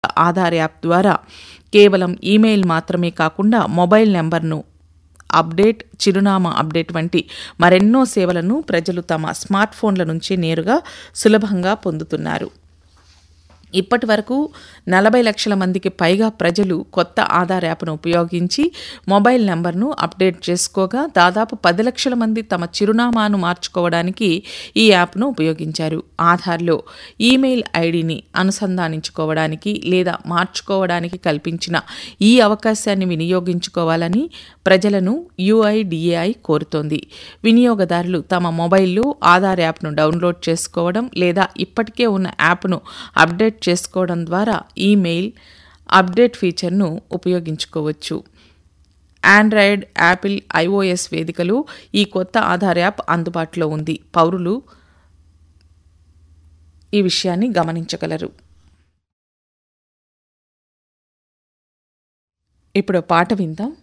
Aadhaar app ద్వారా కేవలం email మాత్రమే కాకుండా మొబైల్ నెంబర్ను అప్డేట్ చిరునామా అప్డేట్ వంటి మరెన్నో సేవలను ప్రజలు తమ స్మార్ట్ ఫోన్ల నుంచే నేరుగా సులభంగా పొందుతున్నారు ఇప్పటి వరకు నలభై లక్షల మందికి పైగా ప్రజలు కొత్త ఆధార్ యాప్ను ఉపయోగించి మొబైల్ నెంబర్ను అప్డేట్ చేసుకోగా దాదాపు పది లక్షల మంది తమ చిరునామాను మార్చుకోవడానికి ఈ యాప్ను ఉపయోగించారు ఆధార్లో ఈమెయిల్ ఐడిని అనుసంధానించుకోవడానికి లేదా మార్చుకోవడానికి కల్పించిన ఈ అవకాశాన్ని వినియోగించుకోవాలని ప్రజలను యుఐడిఏఐ కోరుతోంది వినియోగదారులు తమ మొబైల్లో ఆధార్ యాప్ను డౌన్లోడ్ చేసుకోవడం లేదా ఇప్పటికే ఉన్న యాప్ను అప్డేట్ చేసుకోవడం ద్వారా ఈమెయిల్ అప్డేట్ ఫీచర్ను ఉపయోగించుకోవచ్చు ఆండ్రాయిడ్ యాపిల్ ఐఓఎస్ వేదికలు ఈ కొత్త ఆధార్ యాప్ అందుబాటులో ఉంది పౌరులు ఈ విషయాన్ని గమనించగలరు ఇప్పుడు పాట విందాం